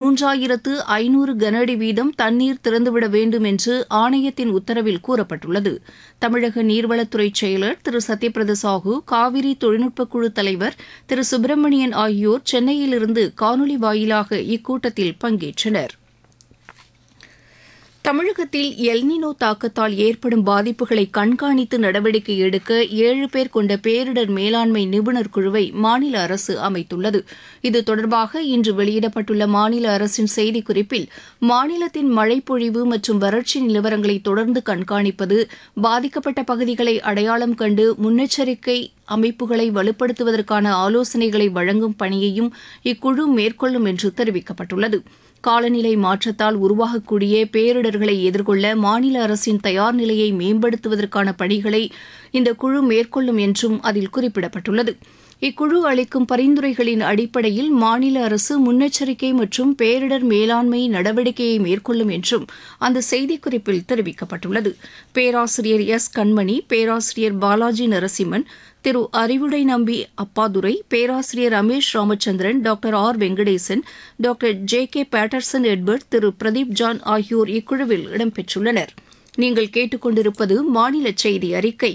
மூன்றாயிரத்து ஐநூறு கனஅடி வீதம் தண்ணீர் திறந்துவிட வேண்டும் என்று ஆணையத்தின் உத்தரவில் கூறப்பட்டுள்ளது தமிழக நீர்வளத்துறை செயலர் திரு சத்யபிரத சாஹூ காவிரி தொழில்நுட்பக் குழு தலைவர் திரு சுப்பிரமணியன் ஆகியோர் சென்னையிலிருந்து காணொலி வாயிலாக இக்கூட்டத்தில் பங்கேற்றனர் தமிழகத்தில் எல்னினோ தாக்கத்தால் ஏற்படும் பாதிப்புகளை கண்காணித்து நடவடிக்கை எடுக்க ஏழு பேர் கொண்ட பேரிடர் மேலாண்மை நிபுணர் குழுவை மாநில அரசு அமைத்துள்ளது இது தொடர்பாக இன்று வெளியிடப்பட்டுள்ள மாநில அரசின் செய்திக்குறிப்பில் மாநிலத்தின் மழைப்பொழிவு மற்றும் வறட்சி நிலவரங்களை தொடர்ந்து கண்காணிப்பது பாதிக்கப்பட்ட பகுதிகளை அடையாளம் கண்டு முன்னெச்சரிக்கை அமைப்புகளை வலுப்படுத்துவதற்கான ஆலோசனைகளை வழங்கும் பணியையும் இக்குழு மேற்கொள்ளும் என்று தெரிவிக்கப்பட்டுள்ளது காலநிலை மாற்றத்தால் உருவாகக்கூடிய பேரிடர்களை எதிர்கொள்ள மாநில அரசின் தயார் நிலையை மேம்படுத்துவதற்கான பணிகளை இந்த குழு மேற்கொள்ளும் என்றும் அதில் குறிப்பிடப்பட்டுள்ளது இக்குழு அளிக்கும் பரிந்துரைகளின் அடிப்படையில் மாநில அரசு முன்னெச்சரிக்கை மற்றும் பேரிடர் மேலாண்மை நடவடிக்கையை மேற்கொள்ளும் என்றும் அந்த செய்திக்குறிப்பில் தெரிவிக்கப்பட்டுள்ளது பேராசிரியர் எஸ் கண்மணி பேராசிரியர் பாலாஜி நரசிம்மன் திரு அறிவுடை நம்பி அப்பாதுரை பேராசிரியர் Ramesh Ramachandran doctor R Venkatesan doctor J K Patterson Edward Thiru Pradeep John ஆகியோர் இக்குழுவில் இடம்பெற்றுள்ளனர் நீங்கள் கேட்டுக்கொண்டிருப்பது மாநில செய்தி அறிக்கை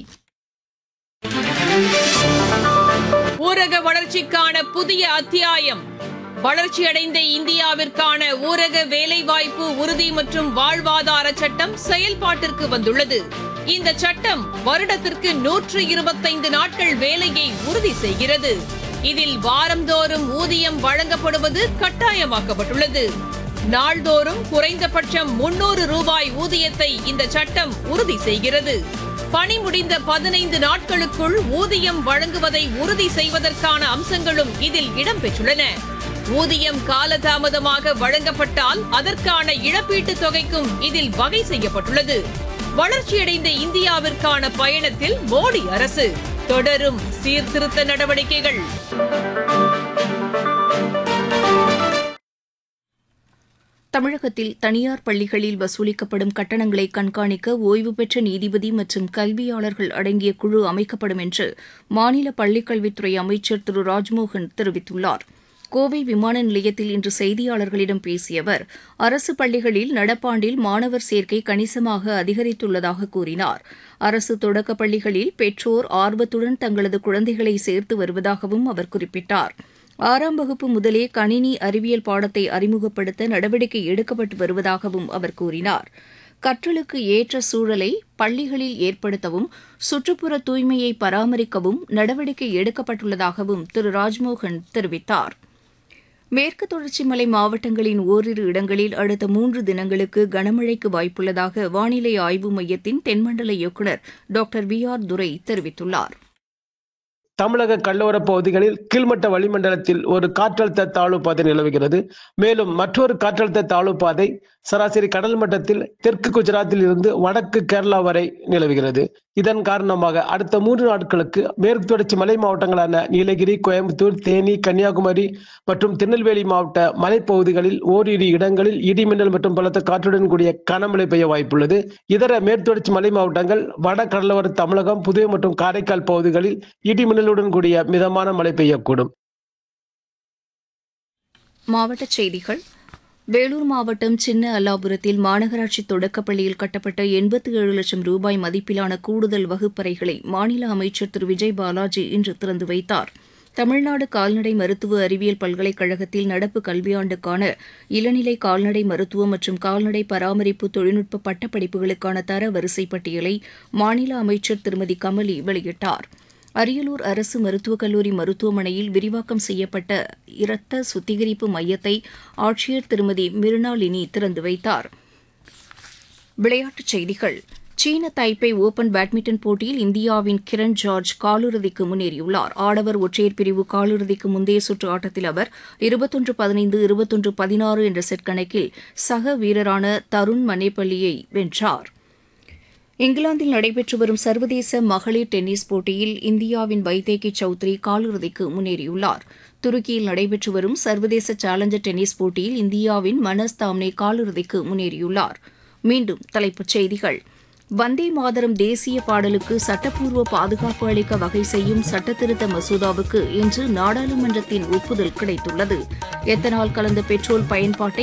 ஊரக வளர்ச்சிக்கான புதிய அத்தியாயம் வளர்ச்சியடைந்த இந்தியாவிற்கான ஊரக வேலைவாய்ப்பு உறுதி மற்றும் வாழ்வாதார சட்டம் செயல்பாட்டிற்கு வந்துள்ளது இந்த சட்டம் வருடத்திற்கு நூற்று இருபத்தைந்து நாட்கள் வேலையை உறுதி செய்கிறது இதில் வாரந்தோறும் ஊதியம் வழங்கப்படுவது கட்டாயமாக்கப்பட்டுள்ளது நாள்தோறும் குறைந்தபட்சம் முன்னூறு ரூபாய் ஊதியத்தை இந்த சட்டம் உறுதி செய்கிறது பணி முடிந்த பதினைந்து நாட்களுக்குள் ஊதியம் வழங்குவதை உறுதி செய்வதற்கான அம்சங்களும் இதில் இடம்பெற்றுள்ளன ஊதியம் காலதாமதமாக வழங்கப்பட்டால் அதற்கான இழப்பீட்டுத் தொகைக்கும் இதில் வகை செய்யப்பட்டுள்ளது வளர்ச்சியடைந்த இந்தியாவிற்கான பயணத்தில் மோடி அரசு தொடரும் சீர்திருத்த நடவடிக்கைகள் தமிழகத்தில் தனியார் பள்ளிகளில் வசூலிக்கப்படும் கட்டணங்களை கண்காணிக்க ஓய்வு பெற்ற நீதிபதி மற்றும் கல்வியாளர்கள் அடங்கிய குழு அமைக்கப்படும் என்று மாநில பள்ளிக்கல்வித்துறை அமைச்சர் திரு ராஜ்மோகன் தெரிவித்துள்ளார் கோவை விமான நிலையத்தில் இன்று செய்தியாளர்களிடம் பேசிய அவர் அரசு பள்ளிகளில் நடப்பாண்டில் மாணவர் சேர்க்கை கணிசமாக அதிகரித்துள்ளதாக கூறினார் அரசு தொடக்கப் பள்ளிகளில் பெற்றோர் ஆர்வத்துடன் தங்களது குழந்தைகளை சேர்த்து வருவதாகவும் அவர் குறிப்பிட்டார் ஆறாம் வகுப்பு முதலே கணினி அறிவியல் பாடத்தை அறிமுகப்படுத்த நடவடிக்கை எடுக்கப்பட்டு வருவதாகவும் அவர் கூறினார் கற்றலுக்கு ஏற்ற சூழலை பள்ளிகளில் ஏற்படுத்தவும் சுற்றுப்புற தூய்மையை பராமரிக்கவும் நடவடிக்கை எடுக்கப்பட்டுள்ளதாகவும் திரு ராஜ்மோகன் தெரிவித்தார் மேற்கு தொடர்ச்சி மலை மாவட்டங்களின் ஓரிரு இடங்களில் அடுத்த மூன்று தினங்களுக்கு கனமழைக்கு வாய்ப்புள்ளதாக வானிலை ஆய்வு மையத்தின் தென்மண்டல இயக்குநர் டாக்டர் வி ஆர் துரை தெரிவித்துள்ளார் தமிழக கடலோர பகுதிகளில் கீழ்மட்ட வளிமண்டலத்தில் ஒரு காற்றழுத்த தாழ்வு பாதை நிலவுகிறது மேலும் மற்றொரு காற்றழுத்த தாழ்வு பாதை சராசரி கடல் மட்டத்தில் தெற்கு குஜராத்தில் இருந்து வடக்கு கேரளா வரை நிலவுகிறது இதன் காரணமாக அடுத்த மூன்று நாட்களுக்கு மேற்கு தொடர்ச்சி மலை மாவட்டங்களான நீலகிரி கோயம்புத்தூர் தேனி கன்னியாகுமரி மற்றும் திருநெல்வேலி மாவட்ட மலைப்பகுதிகளில் ஓரிரு இடங்களில் இடிமின்னல் மற்றும் பலத்த காற்றுடன் கூடிய கனமழை பெய்ய வாய்ப்புள்ளது இதர மேற்கு தொடர்ச்சி மலை மாவட்டங்கள் வட கடலோர தமிழகம் புதுவை மற்றும் காரைக்கால் பகுதிகளில் இடிமின்னலுடன் கூடிய மிதமான மழை பெய்யக்கூடும் மாவட்டச் செய்திகள் வேலூர் மாவட்டம் சின்ன அல்லாபுரத்தில் மாநகராட்சி தொடக்கப்பள்ளியில் கட்டப்பட்ட எண்பத்தி ஏழு லட்சம் ரூபாய் மதிப்பிலான கூடுதல் வகுப்பறைகளை மாநில அமைச்சர் திரு விஜய் பாலாஜி இன்று திறந்து வைத்தார் தமிழ்நாடு கால்நடை மருத்துவ அறிவியல் பல்கலைக்கழகத்தில் நடப்பு கல்வியாண்டுக்கான இளநிலை கால்நடை மருத்துவம் மற்றும் கால்நடை பராமரிப்பு தொழில்நுட்ப பட்டப்படிப்புகளுக்கான தர வரிசை பட்டியலை மாநில அமைச்சர் திருமதி கமலி வெளியிட்டார் அரியலூர் அரசு மருத்துவக் கல்லூரி மருத்துவமனையில் விரிவாக்கம் செய்யப்பட்ட இரத்த சுத்திகரிப்பு மையத்தை ஆட்சியர் திருமதி மிருனாளினி திறந்து வைத்தார் விளையாட்டுச் செய்திகள் சீன தைப்பே ஓபன் பேட்மிண்டன் போட்டியில் இந்தியாவின் கிரண் ஜார்ஜ் காலிறுதிக்கு முன்னேறியுள்ளார் ஆடவர் ஒற்றையர் பிரிவு காலிறுதிக்கு முந்தைய சுற்று ஆட்டத்தில் அவர் இருபத்தொன்று பதினைந்து இருபத்தொன்று பதினாறு என்ற செட் கணக்கில் சக வீரரான தருண் மனேபள்ளியை வென்றார் இங்கிலாந்தில் நடைபெற்று வரும் சர்வதேச மகளிர் டென்னிஸ் போட்டியில் இந்தியாவின் வைதேகி சௌத்ரி காலிறுதிக்கு முன்னேறியுள்ளார் துருக்கியில் நடைபெற்று வரும் சர்வதேச சேலஞ்சர் டென்னிஸ் போட்டியில் இந்தியாவின் மனஸ் தாம்னே காலிறுதிக்கு முன்னேறியுள்ளார் மீண்டும் தலைப்புச் செய்திகள் வந்தே மாதரம் தேசிய பாடலுக்கு சட்டப்பூர்வ பாதுகாப்பு அளிக்க வகை செய்யும் சட்டத்திருத்த மசோதாவுக்கு இன்று நாடாளுமன்றத்தின் ஒப்புதல் கிடைத்துள்ளது எத்தனால் கலந்த பெட்ரோல் பயன்பாட்டை